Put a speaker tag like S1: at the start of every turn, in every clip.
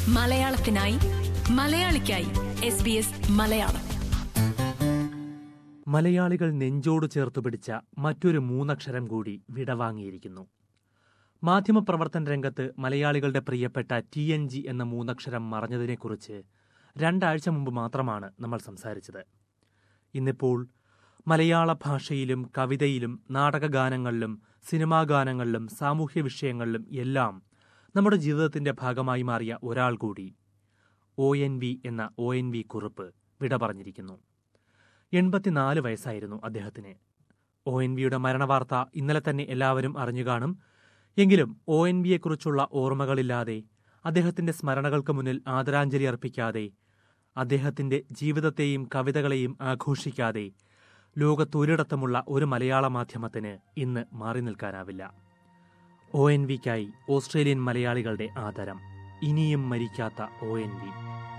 S1: മലയാളത്തിനായി മലയാളിക്കായി S B S Malayalam
S2: മലയാളികൾ നെഞ്ചോട് ചേർത്ത് പിടിച്ച മറ്റൊരു മൂന്നക്ഷരം കൂടി വിടവാങ്ങിയിരിക്കുന്നു മാധ്യമപ്രവർത്തന രംഗത്ത് മലയാളികളുടെ പ്രിയപ്പെട്ട ടി എൻ ജി എന്ന മൂന്നക്ഷരം മറഞ്ഞതിനെക്കുറിച്ച് രണ്ടാഴ്ച മുമ്പ് മാത്രമാണ് നമ്മൾ സംസാരിച്ചത് ഇന്നിപ്പോൾ മലയാള ഭാഷയിലും കവിതയിലും നാടകഗാനങ്ങളിലും സിനിമാ ഗാനങ്ങളിലും സാമൂഹ്യ വിഷയങ്ങളിലും എല്ലാം നമ്മുടെ ജീവിതത്തിന്റെ ഭാഗമായി മാറിയ ഒരാൾ കൂടി ഒ എൻ വി എന്ന ഒ എൻ വി കുറിപ്പ് വിട പറഞ്ഞിരിക്കുന്നു എൺപത്തിനാല് വയസ്സായിരുന്നു അദ്ദേഹത്തിന് ഒ എൻ വിയുടെ മരണവാർത്ത ഇന്നലെ തന്നെ എല്ലാവരും അറിഞ്ഞു കാണും എങ്കിലും ഒ എൻ വിയെക്കുറിച്ചുള്ള ഓർമ്മകളില്ലാതെ അദ്ദേഹത്തിന്റെ സ്മരണകൾക്ക് മുന്നിൽ ആദരാഞ്ജലി അർപ്പിക്കാതെ അദ്ദേഹത്തിന്റെ ജീവിതത്തെയും കവിതകളെയും ആഘോഷിക്കാതെ ലോകത്തൊരിടത്തുമുള്ള ഒരു മലയാള മാധ്യമത്തിന് ഇന്ന് മാറി നിൽക്കാനാവില്ല ഒ എൻ വിക്കായി ഓസ്ട്രേലിയൻ മലയാളികളുടെ ആദരം ഇനിയും മരിക്കാത്ത ഒ എൻ വി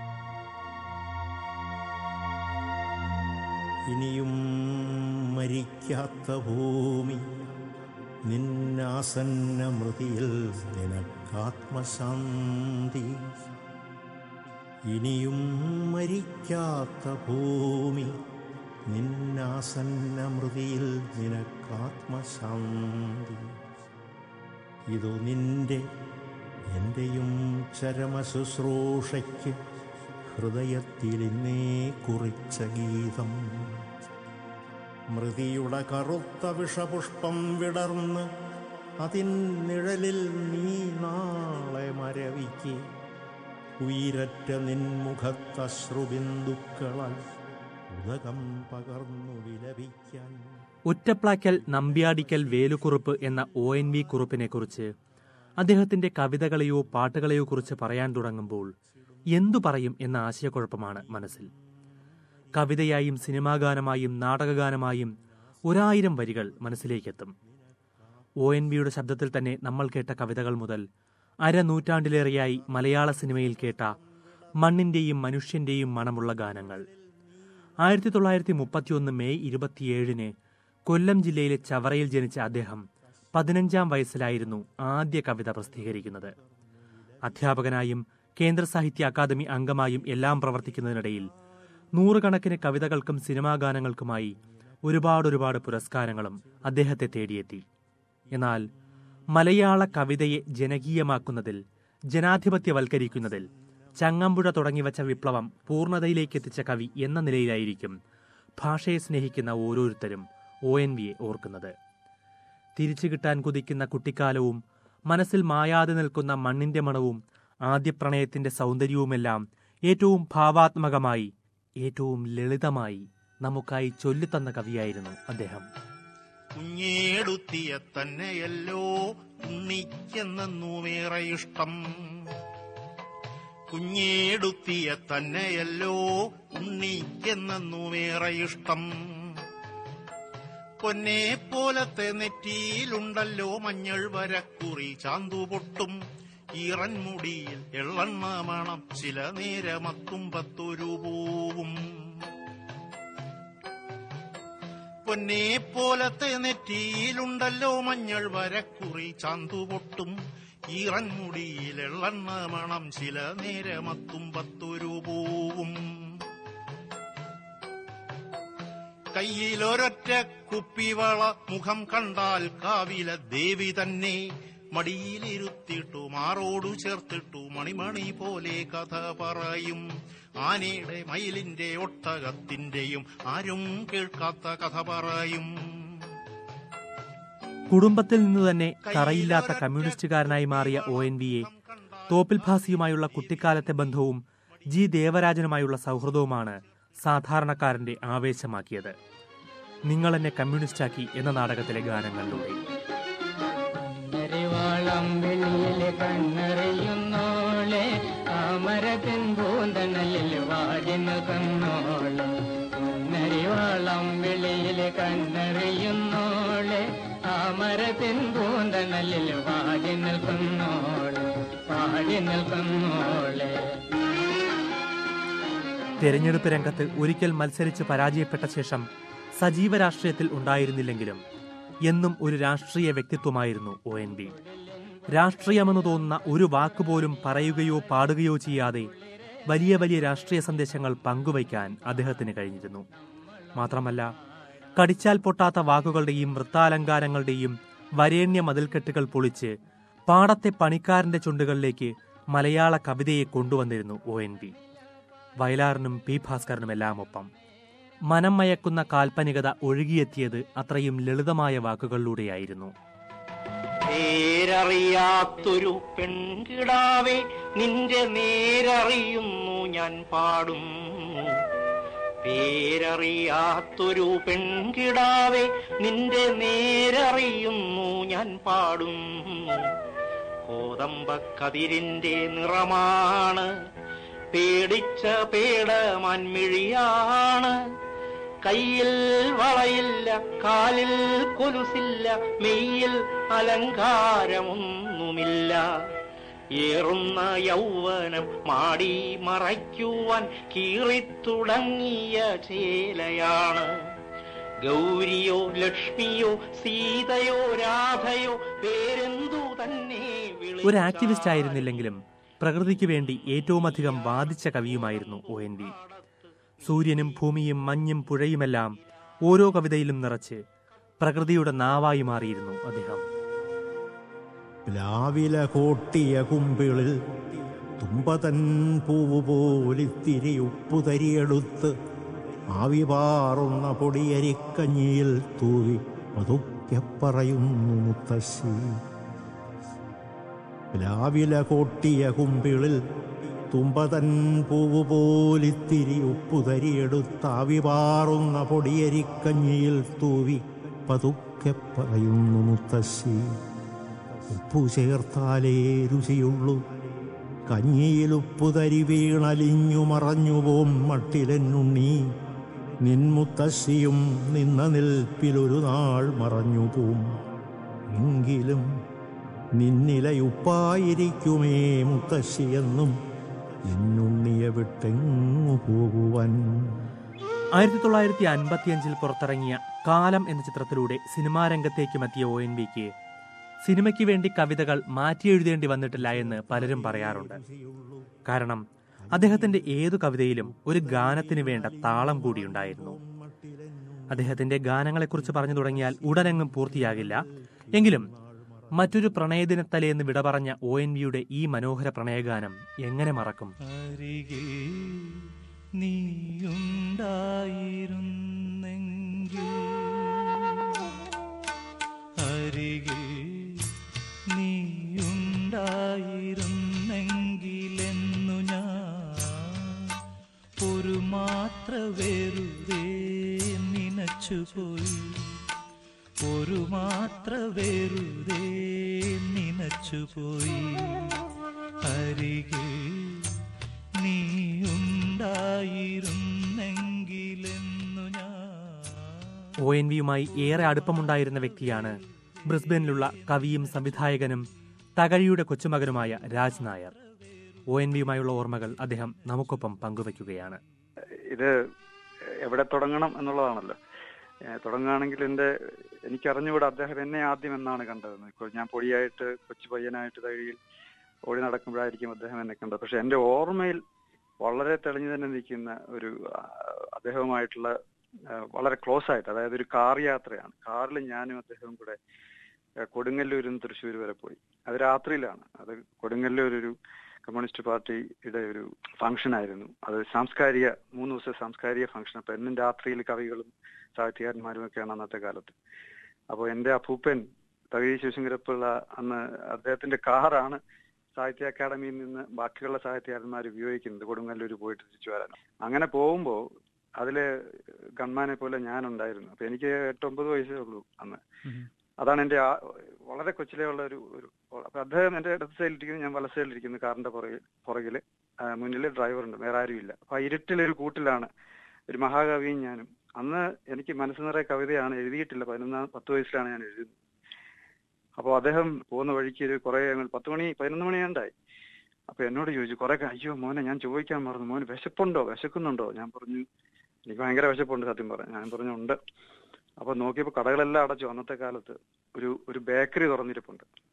S3: ഇനിയും മരിക്കാത്ത ഭൂമി നിന്നാസന്ന മൃതിയിൽ നിനക്കാത്മശാന്തി ഇനിയും മരിക്കാത്ത ഭൂമി നിന്നാസന്ന മൃതിയിൽ നിനക്കാത്മശാന്തി ഇതു നിന്റെ എൻ്റെയും ചരമശുശ്രൂഷയ്ക്ക് ഹൃദയത്തിൽ ഇന്നേ കുറിച്ച ഗീതം മൃതിയുടെ കറുത്ത വിഷപുഷ്പം വിടർന്ന് അതിൻ നിഴലിൽ നീ നാളെ മരവിക്ക് ഉയരറ്റ നിൻമുഖത്തശ്രുബിന്ദുക്കളാൽ ഉദകം പകർന്നു വിലപിക്കാൻ
S2: ഒറ്റപ്ലാക്കൽ നമ്പ്യാടിക്കൽ വേലുക്കുറുപ്പ് എന്ന ഒ എൻ വി കുറുപ്പിനെക്കുറിച്ച് അദ്ദേഹത്തിന്റെ കവിതകളെയോ പാട്ടുകളെയോ കുറിച്ച് പറയാൻ തുടങ്ങുമ്പോൾ എന്തു പറയും എന്ന ആശയക്കുഴപ്പമാണ് മനസ്സിൽ കവിതയായും സിനിമാഗാനമായും നാടകഗാനമായും ഒരായിരം വരികൾ മനസ്സിലേക്കെത്തും ഒ എൻ വിയുടെ ശബ്ദത്തിൽ തന്നെ നമ്മൾ കേട്ട കവിതകൾ മുതൽ അരനൂറ്റാണ്ടിലേറെയായി മലയാള സിനിമയിൽ കേട്ട മണ്ണിന്റെയും മനുഷ്യന്റെയും മണമുള്ള ഗാനങ്ങൾ ആയിരത്തി തൊള്ളായിരത്തി മുപ്പത്തിയൊന്ന് മെയ് ഇരുപത്തിയേഴിന് കൊല്ലം ജില്ലയിലെ ചവറയിൽ ജനിച്ച അദ്ദേഹം പതിനഞ്ചാം വയസ്സിലായിരുന്നു ആദ്യ കവിത പ്രസിദ്ധീകരിക്കുന്നത് അധ്യാപകനായും കേന്ദ്ര സാഹിത്യ അക്കാദമി അംഗമായും എല്ലാം പ്രവർത്തിക്കുന്നതിനിടയിൽ നൂറുകണക്കിന് കവിതകൾക്കും സിനിമാ ഗാനങ്ങൾക്കുമായി ഒരുപാട് ഒരുപാട് പുരസ്കാരങ്ങളും അദ്ദേഹത്തെ തേടിയെത്തി എന്നാൽ മലയാള കവിതയെ ജനകീയമാക്കുന്നതിൽ ജനാധിപത്യവൽക്കരിക്കുന്നതിൽ ചങ്ങമ്പുഴ തുടങ്ങിവച്ച വിപ്ലവം പൂർണ്ണതയിലേക്ക് എത്തിച്ച കവി എന്ന നിലയിലായിരിക്കും ഭാഷയെ സ്നേഹിക്കുന്ന ഓരോരുത്തരും ഒ എൻ വിയെ ഓർക്കുന്നത് തിരിച്ചു കിട്ടാൻ കുതിക്കുന്ന കുട്ടിക്കാലവും മനസ്സിൽ മായാതെ നിൽക്കുന്ന മണ്ണിന്റെ മണവും ആദ്യ പ്രണയത്തിന്റെ സൗന്ദര്യവുമെല്ലാം ഏറ്റവും ഭാവാത്മകമായി ഏറ്റവും ലളിതമായി നമുക്കായി ചൊല്ലിത്തന്ന കവിയായിരുന്നു അദ്ദേഹം
S3: കുഞ്ഞേടുത്തിയ തന്നെയല്ലോ ഉണ്ണിക്കെന്നൂമേറെ ഇഷ്ടം കുഞ്ഞേടുത്തിയ തന്നെയല്ലോ ഉണ്ണിക്കെന്നൂമേറെ ഇഷ്ടം പൊന്നെ പോലത്തെ നെറ്റിയിലുണ്ടല്ലോ മഞ്ഞൾ വരക്കുറി ചാന്തുപൊട്ടും ഈറൻമുടിയിൽ എള്ളെണ്ണ മണം ചില നേരമത്തുമ്പത്തൊരു പൂവും പൊന്നെ പോലത്തെ നെറ്റിയിലുണ്ടല്ലോ മഞ്ഞൾ വരക്കുറി ചാന്തുപൊട്ടും ഈറൻമുടിയിൽ എള്ളെണ്ണ മണം ചില നേരമത്തുമ്പത്തൊരു പൂവും കയ്യിലൊരൊറ്റ കുപ്പിവള മുഖം കണ്ടാൽ കാവില ദേവി തന്നെ മടിയിലിരുത്തിട്ടു മാറോടു ചേർത്തിട്ടു മണിമണി പോലെ കഥ പറയും ആനയുടെ മയിലിന്റെ ഒട്ടകത്തിന്റെയും ആരും കേൾക്കാത്ത കഥ പറയും
S2: കുടുംബത്തിൽ നിന്ന് തന്നെ തറയില്ലാത്ത കമ്മ്യൂണിസ്റ്റുകാരനായി മാറിയ ഒ എൻ വിയെ തോപ്പിൽ ഭാസിയുമായുള്ള കുട്ടിക്കാലത്തെ ബന്ധവും ജി ദേവരാജനുമായുള്ള സൗഹൃദവുമാണ് സാധാരണക്കാരന്റെ ആവേശമാക്കിയത് നിങ്ങൾ എന്നെ കമ്മ്യൂണിസ്റ്റാക്കി എന്ന നാടകത്തിലെ ഗാനങ്ങളിലൂടെ
S4: കണ്ണറിവാളം വെളിയിലെ കണ്ണറിയുന്നോളെ താമരത്തിൻ പൂന്തണലിൽ വാടി നിൽക്കുന്നോളെ കണ്ണറിവാളം വെളിയിലെ കണ്ണറിയുന്നോളെ താമരത്തിൻ പൂന്തണലിൽ വാടി നിൽക്കുന്നോളെ വാടി നിൽക്കുന്നോളെ
S2: തെരഞ്ഞെടുപ്പ് രംഗത്ത് ഒരിക്കൽ മത്സരിച്ച് പരാജയപ്പെട്ട ശേഷം സജീവ രാഷ്ട്രീയത്തിൽ ഉണ്ടായിരുന്നില്ലെങ്കിലും എന്നും ഒരു രാഷ്ട്രീയ വ്യക്തിത്വമായിരുന്നു ഒ എൻ വി രാഷ്ട്രീയമെന്ന് തോന്നുന്ന ഒരു വാക്കുപോലും പറയുകയോ പാടുകയോ ചെയ്യാതെ വലിയ വലിയ രാഷ്ട്രീയ സന്ദേശങ്ങൾ പങ്കുവയ്ക്കാൻ അദ്ദേഹത്തിന് കഴിഞ്ഞിരുന്നു മാത്രമല്ല കടിച്ചാൽ പൊട്ടാത്ത വാക്കുകളുടെയും വൃത്താലങ്കാരങ്ങളുടെയും വരേണ്യ മതിൽക്കെട്ടുകൾ പൊളിച്ച് പാടത്തെ പണിക്കാരന്റെ ചുണ്ടുകളിലേക്ക് മലയാള കവിതയെ കൊണ്ടുവന്നിരുന്നു ഒ എൻ വി വയലാറിനും പി ഭാസ്കരനുമെല്ലാം ഒപ്പം മനം മയക്കുന്ന കാൽപ്പനികത ഒഴുകിയെത്തിയത് അത്രയും ലളിതമായ വാക്കുകളിലൂടെയായിരുന്നു
S3: പേരറിയാത്തൊരു പെൺകിടാവെ നിന്റെ നേരറിയുന്നു ഞാൻ പാടും പേരറിയാത്തൊരു പെൺകിടാവെ നിന്റെ നേരറിയുന്നു ഞാൻ പാടും കോതമ്പക്കതിരിന്റെ നിറമാണ് പേടിച്ച പേടമാൻമിഴിയാണ് കയ്യിൽ വളയില്ല കാലിൽ കൊലുസില്ല മെയ്യിൽ അലങ്കാരമൊന്നുമില്ല ഏറുന്ന യൗവനം മാടി മറയ്ക്കുവാൻ കീറിത്തുടങ്ങിയ ചേലയാണ് ഗൗരിയോ ലക്ഷ്മിയോ സീതയോ രാധയോ പേരെന്തു തന്നെ വിളി
S2: ഒരു ആക്ടിവിസ്റ്റ് ആയിരുന്നില്ലെങ്കിലും പ്രകൃതിക്ക് വേണ്ടി ഏറ്റവുമധികം വാദിച്ച കവിയുമായിരുന്നു ഒ എൻ വി സൂര്യനും ഭൂമിയും മഞ്ഞും പുഴയുമെല്ലാം ഓരോ കവിതയിലും നിറച്ച് പ്രകൃതിയുടെ നാവായി മാറിയിരുന്നു അദ്ദേഹം
S5: പ്ലാവില കോട്ടിയ കുമ്പിളിൽ തുമ്പതൻ പൂവ് പോലിത്തിരി ഉപ്പുതരിയെടുത്ത് ആവി പാറുന്ന പൊടിയരിക്കഞ്ഞിയിൽ തൂവി പതുക്കെ പറയുന്നു മുത്തശ്ശി പ്ലാവില കോട്ടിയ കുമ്പിളിൽ തുമ്പതൻ പൂവ് പോലിത്തിരി ഉപ്പുതരിയെടുത്ത് ആവി പാറുന്ന പൊടിയരിക്കഞ്ഞിയിൽ തൂവി പതുക്കെ പറയുന്നു മുത്തശ്ശി ഉപ്പു ചേർത്താലേ രുചിയുള്ളൂ കഞ്ഞിയിൽ ഉപ്പുതരി വീണലിഞ്ഞു മറഞ്ഞുപോം മട്ടിലെന്നുണ്ണി നിൻമുത്തശ്ശിയും നിന്ന നിൽപ്പിലൊരു നാൾ മറഞ്ഞുപോം എങ്കിലും നിന്നിലയുപ്പായിരിക്കുമേ മുത്തശ്ശിയെന്നും നിന്നുണ്ണിയെ വിട്ടെങ്ങു പോകുവാൻ
S2: ആയിരത്തി തൊള്ളായിരത്തി അൻപത്തിയഞ്ചിൽ പുറത്തിറങ്ങിയ കാലം എന്ന ചിത്രത്തിലൂടെ സിനിമാ രംഗത്തേക്കും എത്തിയ ഒ എൻ വിക്ക് സിനിമയ്ക്ക് വേണ്ടി കവിതകൾ മാറ്റിയെഴുതേണ്ടി വന്നിട്ടില്ല എന്ന് പലരും പറയാറുണ്ട് കാരണം അദ്ദേഹത്തിന്റെ ഏതു കവിതയിലും ഒരു ഗാനത്തിന് വേണ്ട താളം കൂടിയുണ്ടായിരുന്നു അദ്ദേഹത്തിന്റെ ഗാനങ്ങളെക്കുറിച്ച് പറഞ്ഞു തുടങ്ങിയാൽ ഉടനെങ്ങും പൂർത്തിയാകില്ല എങ്കിലും മറ്റൊരു പ്രണയദിനത്തലേന്ന് വിട പറഞ്ഞ ഒ എൻ വിയുടെ ഈ മനോഹര പ്രണയഗാനം എങ്ങനെ മറക്കും
S6: അരികിൽ നീയുണ്ടായിരുന്നെങ്കിൽ അരികിൽ നീയുണ്ടായിരുന്നെങ്കിലെന്നു ഞാൻ ഒരു മാത്ര വെറുതെ നനച്ചുപോയി ഒരു മാത്ര വെറുതെ നനച്ചുപോയി അരികിൽ നീയുണ്ടായിരുന്നെങ്കിലെന്നു ഞാൻ
S2: ഒ എൻ വിയുമായി ഏറെ അടുപ്പമുണ്ടായിരുന്ന വ്യക്തിയാണ് ബ്രിസ്ബനിലുള്ള കവിയും സംവിധായകനും തകഴിയുടെ കൊച്ചുമകനുമായ രാജ് നായർ ഒ എൻ വിയുമായുള്ള ഓർമ്മകൾ അദ്ദേഹം നമുക്കൊപ്പം പങ്കുവയ്ക്കുകയാണ്
S7: ഇത് എവിടെ തുടങ്ങണം എന്നുള്ളതാണല്ലോ ഏഹ് തുടങ്ങുകയാണെങ്കിൽ എന്റെ എനിക്കറിഞ്ഞുകൂടെ അദ്ദേഹം എന്നെ ആദ്യം എന്നാണ് കണ്ടത് ഇപ്പോൾ ഞാൻ പൊടിയായിട്ട് കൊച്ചു പയ്യനായിട്ട് തഴിയിൽ ഓടി നടക്കുമ്പോഴായിരിക്കും അദ്ദേഹം എന്നെ കണ്ടത് പക്ഷെ എന്റെ ഓർമ്മയിൽ വളരെ തെളിഞ്ഞു തന്നെ നിൽക്കുന്ന ഒരു ആ, അദ്ദേഹവുമായിട്ടുള്ള ആ, വളരെ ക്ലോസ് ആയിട്ട് അതായത് ഒരു കാർ യാത്രയാണ് കാറിൽ ഞാനും അദ്ദേഹവും കൂടെ ആ, കൊടുങ്ങല്ലൂരിൽ നിന്ന് തൃശ്ശൂർ വരെ പോയി അത് രാത്രിയിലാണ് അത് കൊടുങ്ങല്ലൂർ ഒരു കമ്മ്യൂണിസ്റ്റ് പാർട്ടിയുടെ ഒരു ഫംഗ്ഷൻ ആയിരുന്നു അത് സാംസ്കാരിക മൂന്ന് ദിവസത്തെ സാംസ്കാരിക ഫംഗ്ഷൻ അപ്പൊ എന്നും രാത്രിയിൽ കവികളും സാഹിത്യകാരന്മാരും ഒക്കെയാണ് അന്നത്തെ കാലത്ത് അപ്പോൾ എന്റെ അപ്പൂപ്പൻ തകഴി ശിവശങ്കരപ്പിള്ള അന്ന് അദ്ദേഹത്തിന്റെ കാറാണ് സാഹിത്യ അക്കാദമിയിൽ നിന്ന് ബാക്കിയുള്ള സാഹിത്യകാരന്മാർ ഉപയോഗിക്കുന്നത് കൊടുങ്ങല്ലൂർ പോയിട്ട് തിരിച്ചു വരാൻ അങ്ങനെ പോകുമ്പോൾ അതില് ഗൺമാനെ പോലെ ഞാനുണ്ടായിരുന്നു അപ്പൊ എനിക്ക് എട്ടൊമ്പത് വയസ്സേ ഉള്ളൂ അന്ന് അതാണ് എന്റെ ആ- വളരെ കൊച്ചിലേ ഉള്ള ഒരു ഒരു അപ്പൊ അദ്ദേഹം എന്റെ ഇടത് സൈഡിലിരിക്കുന്നു ഞാൻ വല സൈഡിലിരിക്കുന്നു കാറിന്റെ പുറകിൽ പുറകില് ആ, മുന്നില് ഡ്രൈവറുണ്ട് വേറെ ആരുമില്ല അപ്പൊ ആ ഇരുട്ടിലൊരു കൂട്ടിലാണ് ഒരു മഹാകവിയും ഞാനും അന്ന് എനിക്ക് മനസ്സ് നിറയെ കവിതയാണ് എഴുതിയിട്ടില്ല പതിനൊന്നാം പത്ത് വയസ്സിലാണ് ഞാൻ എഴുതുന്നത് അപ്പോൾ അദ്ദേഹം പോകുന്ന വഴിക്ക് ഒരു കുറെ ഞങ്ങൾ പത്ത് മണി പതിനൊന്ന് മണിയാണ്ടായി അപ്പൊ എന്നോട് ചോദിച്ചു കുറെ അയ്യോ മോനെ ഞാൻ ചോദിക്കാൻ മറന്നു മോന് വിശപ്പുണ്ടോ വിശക്കുന്നുണ്ടോ ഞാൻ പറഞ്ഞു എനിക്ക് ഭയങ്കര വിശപ്പുണ്ട് സത്യം പറഞ്ഞു ഞാൻ പറഞ്ഞു ഉണ്ട് അപ്പൊ നോക്കിയപ്പോ കടകളെല്ലാം അടച്ചു അന്നത്തെ കാലത്ത് ഒരു ഒരു ബേക്കറി തുറന്നിരിപ്പുണ്ട്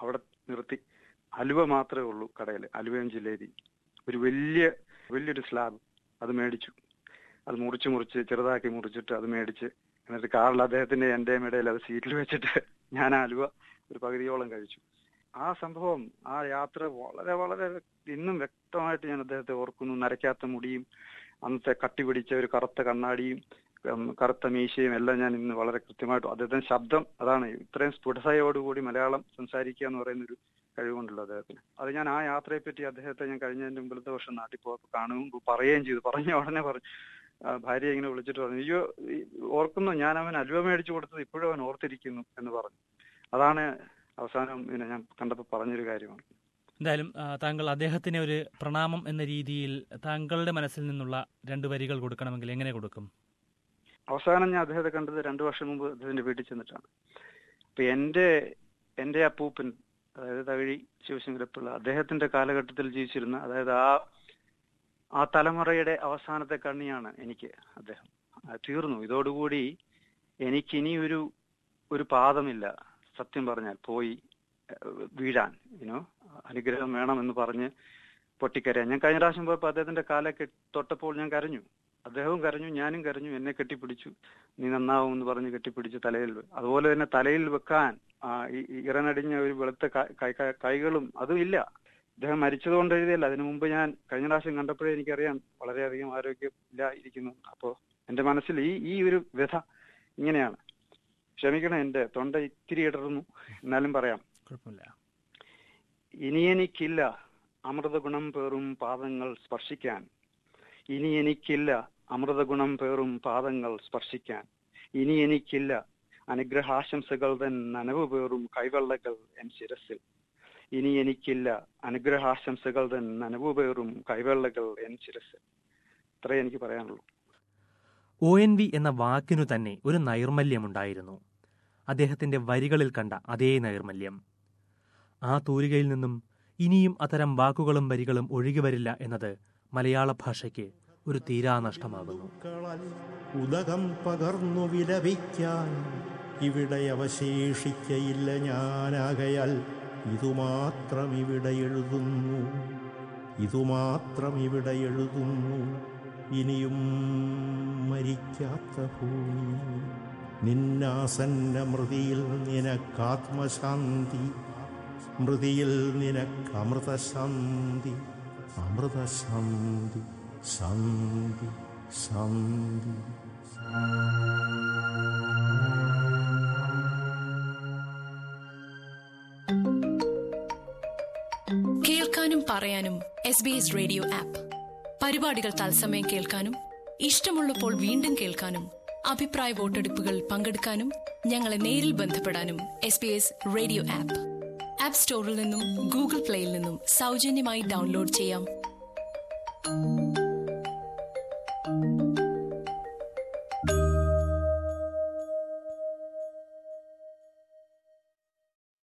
S7: അവിടെ നിർത്തി അലുവ മാത്രമേ ഉള്ളൂ കടയിൽ അലുവയും ജിലേബി ഒരു വലിയ വലിയൊരു സ്ലാബ് അത് മേടിച്ചു അത് മുറിച്ച് മുറിച്ച് ചെറുതാക്കി മുറിച്ചിട്ട് അത് മേടിച്ച് എന്നിട്ട് കാറിൽ അദ്ദേഹത്തിന്റെ എന്റെയും ഇടയിൽ അത് സീറ്റിൽ വെച്ചിട്ട് ഞാൻ ആ അലുവ ഒരു പകുതിയോളം കഴിച്ചു ആ സംഭവം ആ യാത്ര വളരെ വളരെ വ്യക്ത- ഇന്നും വ്യക്തമായിട്ട് ഞാൻ അദ്ദേഹത്തെ ഓർക്കുന്നു നരയ്ക്കാത്ത മുടിയും അന്നത്തെ കട്ടി പിടിച്ച ഒരു കറുത്ത കണ്ണാടിയും ഉം, കറുത്ത മീശയും എല്ലാം ഞാൻ ഇന്ന് വളരെ കൃത്യമായിട്ട് അദ്ദേഹത്തിന്റെ ശബ്ദം അതാണ് ഇത്രയും സ്ഫുടതയോടുകൂടി മലയാളം സംസാരിക്കുക എന്ന് പറയുന്ന ഒരു കഴിവുണ്ടല്ലോ അദ്ദേഹത്തിന് അത് ഞാൻ ആ യാത്രയെ പറ്റി അദ്ദേഹത്തെ ഞാൻ കഴിഞ്ഞതിന്റെ മുമ്പിലത്തെ വർഷം നാട്ടിൽ പോയപ്പോൾ കാണുമ്പോൾ പറയുകയും ചെയ്തു പറഞ്ഞ ഉടനെ പറഞ്ഞു ആ, ഭാര്യ ഇങ്ങനെ വിളിച്ചിട്ട് പറഞ്ഞു അയ്യോ ഈ ഓർക്കുന്നു ഞാൻ അവൻ അലുവ മേടിച്ചു കൊടുത്തത് ഇപ്പോഴും അവൻ ഓർത്തിരിക്കുന്നു എന്ന് പറഞ്ഞു അതാണ് അവസാനം പിന്നെ ഞാൻ കണ്ടപ്പോൾ പറഞ്ഞൊരു കാര്യമാണ്
S8: എന്തായാലും ആ, താങ്കൾ അദ്ദേഹത്തിന് ഒരു പ്രണാമം എന്ന രീതിയിൽ താങ്കളുടെ മനസ്സിൽ നിന്നുള്ള രണ്ട് വരികൾ കൊടുക്കണമെങ്കിൽ എങ്ങനെ കൊടുക്കും
S7: അവസാനം ഞാൻ അദ്ദേഹത്തെ കണ്ടത് രണ്ടു വർഷം മുമ്പ് അദ്ദേഹത്തിന്റെ വീട്ടിൽ ചെന്നിട്ടാണ് അപ്പൊ എന്റെ എന്റെ അപ്പൂപ്പൻ അതായത് തകഴി ശിവശങ്കരപ്പിള്ള അദ്ദേഹത്തിന്റെ കാലഘട്ടത്തിൽ ജീവിച്ചിരുന്ന അതായത് ആ ആ തലമുറയുടെ അവസാനത്തെ കണ്ണിയാണ് എനിക്ക് അദ്ദേഹം ആ, തീർന്നു ഇതോടുകൂടി എനിക്കിനി ഒരു ഒരു പാദമില്ല സത്യം പറഞ്ഞാൽ പോയി ഏഹ്, വീഴാൻ യുനോ അനുഗ്രഹം വേണമെന്ന് പറഞ്ഞ് പൊട്ടിക്കരയാൻ ഞാൻ കഴിഞ്ഞ പ്രാവശ്യം പോയപ്പോൾ അദ്ദേഹത്തിന്റെ കാലൊക്കെ തൊട്ടപ്പോൾ ഞാൻ കരഞ്ഞു അദ്ദേഹവും കരഞ്ഞു ഞാനും കരഞ്ഞു എന്നെ കെട്ടിപ്പിടിച്ചു നീ നന്നാവും എന്ന് പറഞ്ഞ് കെട്ടിപ്പിടിച്ച് തലയിൽ വെ- അതുപോലെ തന്നെ തലയിൽ വെക്കാൻ ആ, ഈ ഈ ഇറനടിഞ്ഞ ഒരു വെളുത്ത ക- കൈ- കൈ- കൈകളും അതും ഇല്ല അദ്ദേഹം മരിച്ചതുകൊണ്ട് എഴുതിയല്ല അതിനു മുമ്പ് ഞാൻ കഴിഞ്ഞ പ്രാവശ്യം കണ്ടപ്പോഴേ എനിക്കറിയാം വളരെയധികം ആരോഗ്യം ഇല്ല ഇരിക്കുന്നു അപ്പോ എന്റെ മനസ്സിൽ ഈ ഈ ഒരു വ്യഥ ഇങ്ങനെയാണ് ക്ഷമിക്കണം എന്റെ തൊണ്ട ഇത്തിരി ഇടറുന്നു എന്നാലും പറയാം
S8: കുഴപ്പമില്ല
S7: ഇനി എനിക്കില്ല അമൃത ഗുണം പേറും പാദങ്ങൾ സ്പർശിക്കാൻ ഇനി എനിക്കില്ല അമൃത ഗുണം പേറും പാദങ്ങൾ സ്പർശിക്കാൻ ഇനി എനിക്കില്ല അനുഗ്രഹാശംസകൾ തൻ നനവ് പേറും കൈവെള്ളകൾ എൻ ശിരസിൽ ഇനി എനിക്കില്ല അനുഗ്രഹാശംസകൾ തൻ നനവ് പേറും കൈവെള്ളകൾ എൻ ശിരസിൽ ഇത്രേ എനിക്ക് പറയാനുള്ളൂ
S2: ഒ എൻ വി എന്ന വാക്കിനു തന്നെ ഒരു നൈർമല്യമുണ്ടായിരുന്നു അദ്ദേഹത്തിന്റെ വരികളിൽ കണ്ട അതേ നൈർമല്യം ആ തൂലികയിൽ നിന്നും ഇനിയും അത്തരം വാക്കുകളും വരികളും ഒഴുകി വരില്ല എന്നത് മലയാള ഭാഷയ്ക്ക് ഒരു തീരാനഷ്ടമാകുന്നു
S5: കളൽ ഉദകം പകർന്നു വിലപിക്കാൻ ഇവിടെ അവശേഷിക്കയില്ല ഞാനാകയാൽ ഇതുമാത്രം ഇവിടെ എഴുതുന്നു ഇതുമാത്രം ഇവിടെ എഴുതുന്നു ഇനിയും മരിക്കാത്ത ഭൂമി നിന്നാസന്ന മൃതിയിൽ നിനക്കാത്മശാന്തി മൃതിയിൽ നിനക്ക് അമൃതശാന്തി അമൃതശാന്തി ശാന്തി ശാന്തി
S1: കേൾക്കാനും പറയാനും S B S radio app പരിപാടികൾ തത്സമയം കേൾക്കാനും ഇഷ്ടമുള്ളപ്പോൾ വീണ്ടും കേൾക്കാനും അഭിപ്രായ വോട്ടെടുപ്പുകൾ പങ്കെടുക്കാനും ഞങ്ങളെ നേരിൽ ബന്ധപ്പെടാനും S B S radio app app സ്റ്റോറിൽ നിന്നും ഗൂഗിൾ പ്ലേയിൽ നിന്നും സൗജന്യമായി ഡൗൺലോഡ് ചെയ്യാം